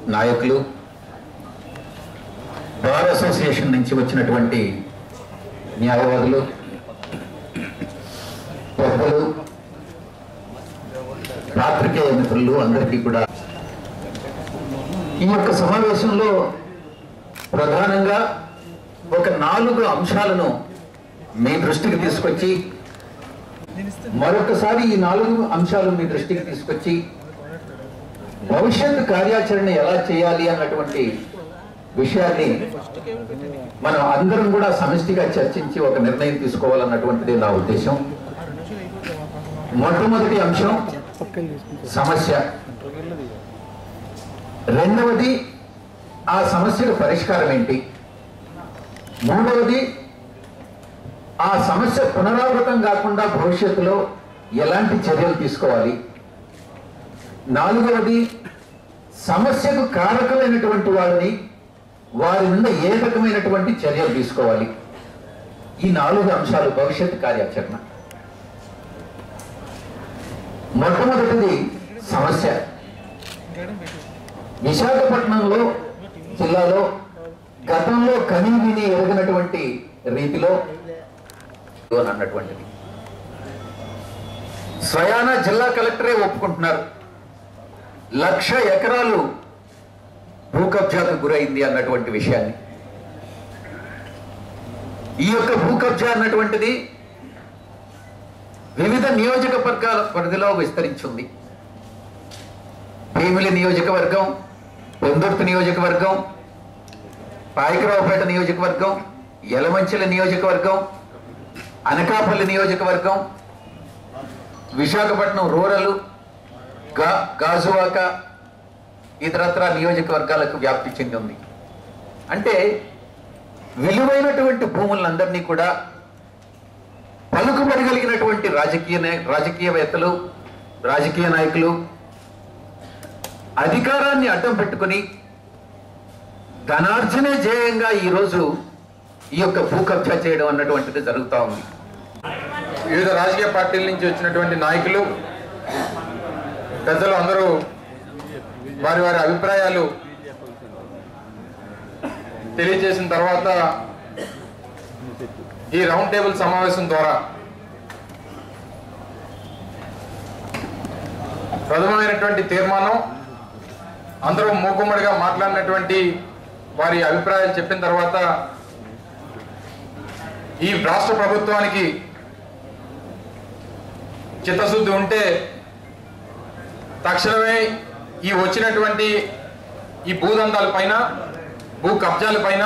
నాయకులు bar association నుంచి వచ్చినటువంటి న్యాయవాదులు పెద్దలు పాత్రికేయ మిత్రులు అందరికీ కూడా ఈ యొక్క సమావేశంలో ప్రధానంగా ఒక నాలుగు అంశాలను మీ దృష్టికి తీసుకొచ్చి మరొకసారి ఈ నాలుగు అంశాలు మీ దృష్టికి తీసుకొచ్చి భవిష్యత్ కార్యాచరణ ఎలా చేయాలి అన్నటువంటి విషయాన్ని మనం అందరం కూడా సమిష్టిగా చర్చించి ఒక నిర్ణయం తీసుకోవాలన్నటువంటిది నా ఉద్దేశం మొట్టమొదటి అంశం సమస్య రెండవది ఆ సమస్యకు పరిష్కారం ఏంటి మూడవది ఆ సమస్య పునరావృతం కాకుండా భవిష్యత్తులో ఎలాంటి చర్యలు తీసుకోవాలి నాలుగవది సమస్యకు కారకులైనటువంటి వారిని వారి నుండి ఏ రకమైనటువంటి చర్యలు తీసుకోవాలి ఈ నాలుగు అంశాలు భవిష్యత్ కార్యాచరణ మొట్టమొదటిది సమస్య విశాఖపట్నంలో జిల్లాలో గతంలో కనీ విని ఎరగినటువంటి రీతిలో అని అన్నటువంటిది స్వయాన జిల్లా కలెక్టరే ఒప్పుకుంటున్నారు లక్ష ఎకరాలు భూ కబ్జాకు గురైంది అన్నటువంటి విషయాన్ని ఈ యొక్క భూ కబ్జా అన్నటువంటిది వివిధ నియోజకవర్గాల పరిధిలో విస్తరించింది భీమిలి నియోజకవర్గం పెందుర్తి నియోజకవర్గం పాయకరావుపేట నియోజకవర్గం యలమంచిల నియోజకవర్గం అనకాపల్లి నియోజకవర్గం విశాఖపట్నం రూరల్ గా గాజువాక ఇతరత్ర నియోజకవర్గాలకు వ్యాప్తి చెంది ఉంది అంటే విలువైనటువంటి భూములందరినీ కూడా పలుకుబడి కలిగినటువంటి రాజకీయ నాయ- రాజకీయవేత్తలు రాజకీయ నాయకులు అధికారాన్ని అడ్డం పెట్టుకుని ధనార్జనే జయంగా ఈరోజు ఈ యొక్క భూ కబ్జా చేయడం అన్నటువంటిది జరుగుతూ ఉంది వివిధ రాజకీయ పార్టీల నుంచి వచ్చినటువంటి నాయకులు పెద్దలు అందరూ వారి వారి అభిప్రాయాలు తెలియజేసిన తర్వాత ఈ రౌండ్ టేబుల్ సమావేశం ద్వారా ప్రథమమైనటువంటి తీర్మానం అందరూ మూకుమ్మడిగా మాట్లాడినటువంటి వారి అభిప్రాయాలు చెప్పిన తర్వాత ఈ రాష్ట్ర ప్రభుత్వానికి చిత్తశుద్ధి ఉంటే తక్షణమే ఈ వచ్చినటువంటి ఈ భూదందాల పైన భూ కబ్జాల పైన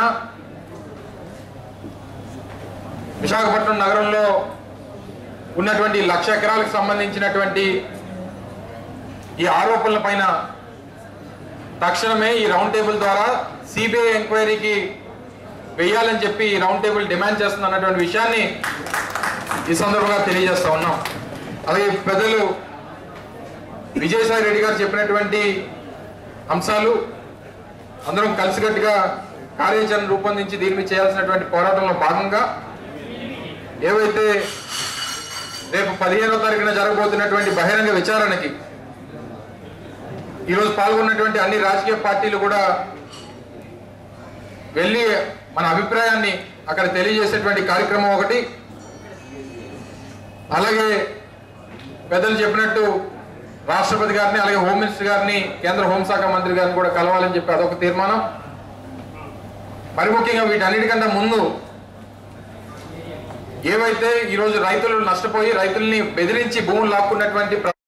విశాఖపట్నం నగరంలో ఉన్నటువంటి లక్ష ఎకరాలకు సంబంధించినటువంటి ఈ ఆరోపణల పైన తక్షణమే ఈ రౌండ్ టేబుల్ ద్వారా సిబిఐ ఎంక్వైరీకి వేయాలని చెప్పి ఈ రౌండ్ టేబుల్ డిమాండ్ చేస్తుంది అన్నటువంటి విషయాన్ని ఈ సందర్భంగా తెలియజేస్తా ఉన్నాం అలాగే పెద్దలు విజయసాయి రెడ్డి గారు చెప్పినటువంటి అంశాలు అందరం కలిసికట్టుగా కార్యాచరణ రూపొందించి దీని మీద చేయాల్సినటువంటి పోరాటంలో భాగంగా ఏవైతే రేపు పదిహేనో తారీఖున జరగబోతున్నటువంటి బహిరంగ విచారణకి ఈరోజు పాల్గొన్నటువంటి అన్ని రాజకీయ పార్టీలు కూడా వెళ్ళి మన అభిప్రాయాన్ని అక్కడ తెలియజేసేటువంటి కార్యక్రమం ఒకటి అలాగే పెద్దలు చెప్పినట్టు రాష్ట్రపతి గారిని అలాగే హోమ్ మినిస్టర్ గారిని కేంద్ర హోంశాఖ మంత్రి గారిని కూడా కలవాలని చెప్పి అదొక తీర్మానం మరి ముఖ్యంగా వీటన్నిటికంటే ముందు ఏవైతే ఈరోజు రైతులు నష్టపోయి రైతుల్ని బెదిరించి భూములు లాక్కున్నటువంటి ప్ర-